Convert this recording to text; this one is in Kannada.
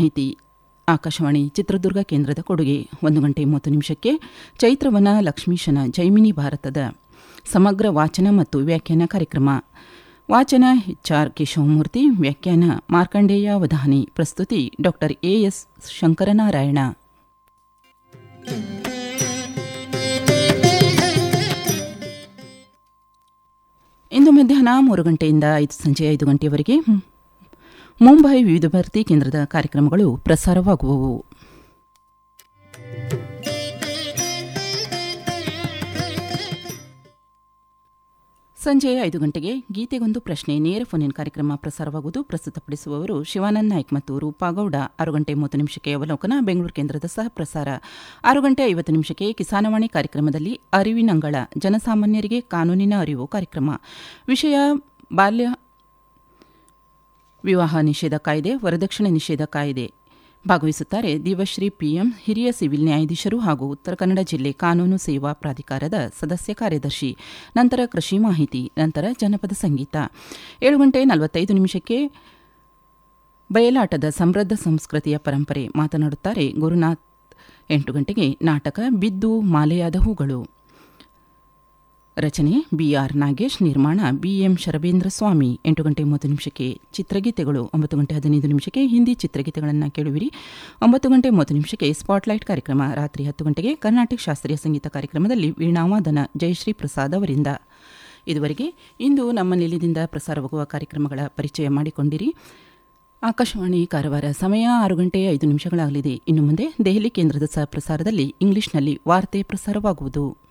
ಮಾಹಿತಿ ಆಕಾಶವಾಣಿ ಚಿತ್ರದುರ್ಗ ಕೇಂದ್ರದ ಕೊಡುಗೆ ಒಂದು ಗಂಟೆ ಮೂವತ್ತು ನಿಮಿಷಕ್ಕೆ ಚೈತ್ರವನ ಲಕ್ಷ್ಮೀಶನ ಜೈಮಿನಿ ಭಾರತದ ಸಮಗ್ರ ವಾಚನ ಮತ್ತು ವ್ಯಾಖ್ಯಾನ ಕಾರ್ಯಕ್ರಮ ವಾಚನ ಎಚ್ಆರ್ ಕೇಶವಮೂರ್ತಿ ವ್ಯಾಖ್ಯಾನ ಮಾರ್ಕಂಡೇಯ ವಧಾನಿ ಪ್ರಸ್ತುತಿ ಡಾಕ್ಟರ್ ಎಎಸ್ ಶಂಕರನಾರಾಯಣ ಇಂದು ಮಧ್ಯಾಹ್ನ ಮೂರು ಗಂಟೆಯಿಂದ ಐದು ಸಂಜೆ ಐದು ಗಂಟೆಯವರೆಗೆ ಮುಂಬೈ ವಿವಿಧ ಭಾರತಿ ಕೇಂದ್ರದ ಕಾರ್ಯಕ್ರಮಗಳು ಪ್ರಸಾರವಾಗುವವು ಸಂಜೆ ಐದು ಗಂಟೆಗೆ ಗೀತೆಗೊಂದು ಪ್ರಶ್ನೆ ನೇರ ಫೋನಿನ್ ಕಾರ್ಯಕ್ರಮ ಪ್ರಸಾರವಾಗುವುದು ಪ್ರಸ್ತುತಪಡಿಸುವವರು ಶಿವಾನಂದ್ ನಾಯ್ಕ್ ಮತ್ತು ರೂಪಾಗೌಡ ಆರು ಗಂಟೆ ಮೂವತ್ತು ನಿಮಿಷಕ್ಕೆ ಅವಲೋಕನ ಬೆಂಗಳೂರು ಕೇಂದ್ರದ ಸಹ ಪ್ರಸಾರ ಆರು ಗಂಟೆ ಐವತ್ತು ನಿಮಿಷಕ್ಕೆ ಕಿಸಾನವಾಣಿ ಕಾರ್ಯಕ್ರಮದಲ್ಲಿ ಅರಿವಿನಂಗಳ ಜನಸಾಮಾನ್ಯರಿಗೆ ಕಾನೂನಿನ ಅರಿವು ಕಾರ್ಯಕ್ರಮ ವಿಷಯ ಬಾಲ್ಯ ವಿವಾಹ ನಿಷೇಧ ಕಾಯ್ದೆ ವರದಕ್ಷಿಣೆ ನಿಷೇಧ ಕಾಯ್ದೆ ಭಾಗವಹಿಸುತ್ತಾರೆ ದಿವಶ್ರೀ ಪಿಎಂ ಹಿರಿಯ ಸಿವಿಲ್ ನ್ಯಾಯಾಧೀಶರು ಹಾಗೂ ಉತ್ತರ ಕನ್ನಡ ಜಿಲ್ಲೆ ಕಾನೂನು ಸೇವಾ ಪ್ರಾಧಿಕಾರದ ಸದಸ್ಯ ಕಾರ್ಯದರ್ಶಿ ನಂತರ ಕೃಷಿ ಮಾಹಿತಿ ನಂತರ ಜನಪದ ಸಂಗೀತ ಏಳು ಗಂಟೆ ನಲವತ್ತೈದು ನಿಮಿಷಕ್ಕೆ ಬಯಲಾಟದ ಸಮೃದ್ಧ ಸಂಸ್ಕೃತಿಯ ಪರಂಪರೆ ಮಾತನಾಡುತ್ತಾರೆ ಗುರುನಾಥ್ ಎಂಟು ಗಂಟೆಗೆ ನಾಟಕ ಬಿದ್ದು ಮಾಲೆಯಾದ ಹೂಗಳು ರಚನೆ ಬಿಆರ್ ನಾಗೇಶ್ ನಿರ್ಮಾಣ ಬಿಎಂ ಶರಬೇಂದ್ರ ಸ್ವಾಮಿ ಎಂಟು ಗಂಟೆ ಮೂವತ್ತು ನಿಮಿಷಕ್ಕೆ ಚಿತ್ರಗೀತೆಗಳು ಒಂಬತ್ತು ಗಂಟೆ ಹದಿನೈದು ನಿಮಿಷಕ್ಕೆ ಹಿಂದಿ ಚಿತ್ರಗೀತೆಗಳನ್ನು ಕೇಳುವಿರಿ ಒಂಬತ್ತು ಗಂಟೆ ಮೂವತ್ತು ನಿಮಿಷಕ್ಕೆ ಸ್ಪಾಟ್ಲೈಟ್ ಕಾರ್ಯಕ್ರಮ ರಾತ್ರಿ ಹತ್ತು ಗಂಟೆಗೆ ಕರ್ನಾಟಕ ಶಾಸ್ತ್ರೀಯ ಸಂಗೀತ ಕಾರ್ಯಕ್ರಮದಲ್ಲಿ ವೀಣಾವಾದನ ಜಯಶ್ರೀ ಪ್ರಸಾದ್ ಅವರಿಂದ ಇದುವರೆಗೆ ಇಂದು ನಮ್ಮ ನಿಲಯದಿಂದ ಪ್ರಸಾರವಾಗುವ ಕಾರ್ಯಕ್ರಮಗಳ ಪರಿಚಯ ಮಾಡಿಕೊಂಡಿರಿ ಆಕಾಶವಾಣಿ ಕಾರವಾರ ಸಮಯ ಆರು ಗಂಟೆ ಐದು ನಿಮಿಷಗಳಾಗಲಿದೆ ಇನ್ನು ಮುಂದೆ ದೆಹಲಿ ಕೇಂದ್ರದ ಸಹ ಪ್ರಸಾರದಲ್ಲಿ ಇಂಗ್ಲಿಷ್ನಲ್ಲಿ ವಾರ್ತೆ ಪ್ರಸಾರವಾಗುವುದು